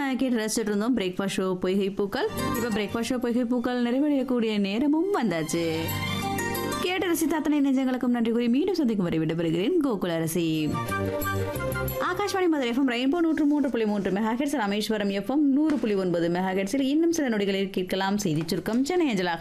கேட்டு ரசிச்சுட்டு இருந்தோம் பிரேக்ஃபாஸ்ட் ஷோ பொய்கை பூக்கள் இப்போ பிரேக்ஃபாஸ்ட் ஷோ பொய்கை பூக்கள் நிறைவடையக்கூடிய நேரமும் வந்தாச்சு கேட்டு ரசித்த அத்தனை நெஞ்சங்களுக்கும் நன்றி கூறி மீண்டும் சந்திக்கும் வரை விடைபெறுகிறேன் கோகுல அரசி ஆகாஷ்வாணி மதுரை எஃப்எம் ரெயின்போ நூற்று மூன்று புள்ளி மூன்று மெகாஹெட்ஸ் ராமேஸ்வரம் எஃப்எம் நூறு புள்ளி ஒன்பது மெகாஹெட்ஸில் இன்னும் சில நொடிகளில் கேட்கலாம் செய்தி சுருக்கம் சென்னை அஞ்சலாக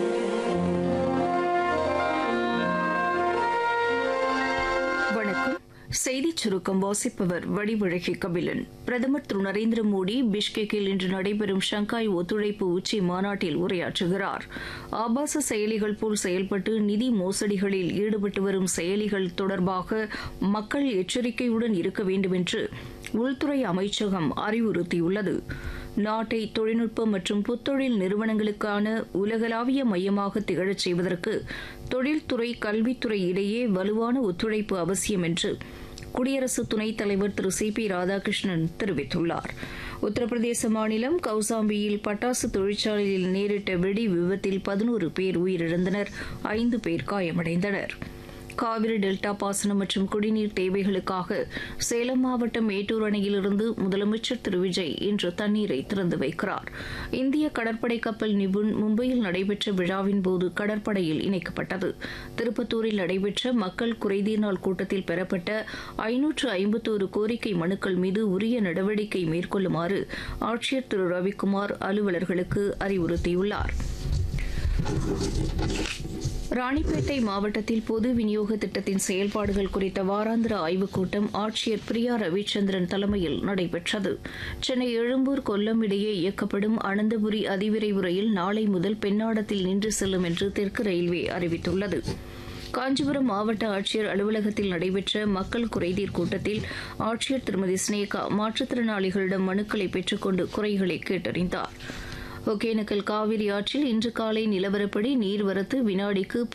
வணக்கம் செய்திச் சுருக்கம் வாசிப்பவர் வடிவழகி கபிலன் பிரதமர் திரு நரேந்திர மோடி பிஷ்கெக்கில் இன்று நடைபெறும் ஷங்காய் ஒத்துழைப்பு உச்சி மாநாட்டில் உரையாற்றுகிறார் ஆபாச செயலிகள் போல் செயல்பட்டு நிதி மோசடிகளில் ஈடுபட்டு வரும் செயலிகள் தொடர்பாக மக்கள் எச்சரிக்கையுடன் இருக்க வேண்டும் என்று உள்துறை அமைச்சகம் அறிவுறுத்தியுள்ளது நாட்டை தொழில்நுட்ப மற்றும் புத்தொழில் நிறுவனங்களுக்கான உலகளாவிய மையமாக திகழச் செய்வதற்கு தொழில்துறை கல்வித்துறை இடையே வலுவான ஒத்துழைப்பு அவசியம் என்று குடியரசு துணைத் தலைவர் திரு சி பி ராதாகிருஷ்ணன் தெரிவித்துள்ளார் உத்தரப்பிரதேச மாநிலம் கௌசாம்பியில் பட்டாசு தொழிற்சாலையில் நேரிட்ட வெடி விபத்தில் பதினோரு பேர் உயிரிழந்தனர் ஐந்து பேர் காயமடைந்தனர் காவிரி டெல்டா பாசனம் மற்றும் குடிநீர் தேவைகளுக்காக சேலம் மாவட்டம் மேட்டூர் அணையிலிருந்து முதலமைச்சர் திரு விஜய் இன்று தண்ணீரை திறந்து வைக்கிறார் இந்திய கடற்படை கப்பல் நிபுண் மும்பையில் நடைபெற்ற விழாவின் போது கடற்படையில் இணைக்கப்பட்டது திருப்பத்தூரில் நடைபெற்ற மக்கள் குறைதீர் நாள் கூட்டத்தில் பெறப்பட்ட ஐநூற்று ஐம்பத்தோரு கோரிக்கை மனுக்கள் மீது உரிய நடவடிக்கை மேற்கொள்ளுமாறு ஆட்சியர் திரு ரவிக்குமார் அலுவலர்களுக்கு அறிவுறுத்தியுள்ளார் ராணிப்பேட்டை மாவட்டத்தில் பொது விநியோக திட்டத்தின் செயல்பாடுகள் குறித்த வாராந்திர ஆய்வுக் கூட்டம் ஆட்சியர் பிரியா ரவிச்சந்திரன் தலைமையில் நடைபெற்றது சென்னை எழும்பூர் கொல்லம் இடையே இயக்கப்படும் அனந்தபுரி அதிவிரைவு ரயில் நாளை முதல் பெண்ணாடத்தில் நின்று செல்லும் என்று தெற்கு ரயில்வே அறிவித்துள்ளது காஞ்சிபுரம் மாவட்ட ஆட்சியர் அலுவலகத்தில் நடைபெற்ற மக்கள் குறைதீர் கூட்டத்தில் ஆட்சியர் திருமதி ஸ்னேகா மாற்றுத்திறனாளிகளிடம் மனுக்களை பெற்றுக்கொண்டு குறைகளை கேட்டறிந்தார் ஒகேனக்கல் காவிரி ஆற்றில் இன்று காலை நிலவரப்படி நீர்வரத்து வினாடிக்கு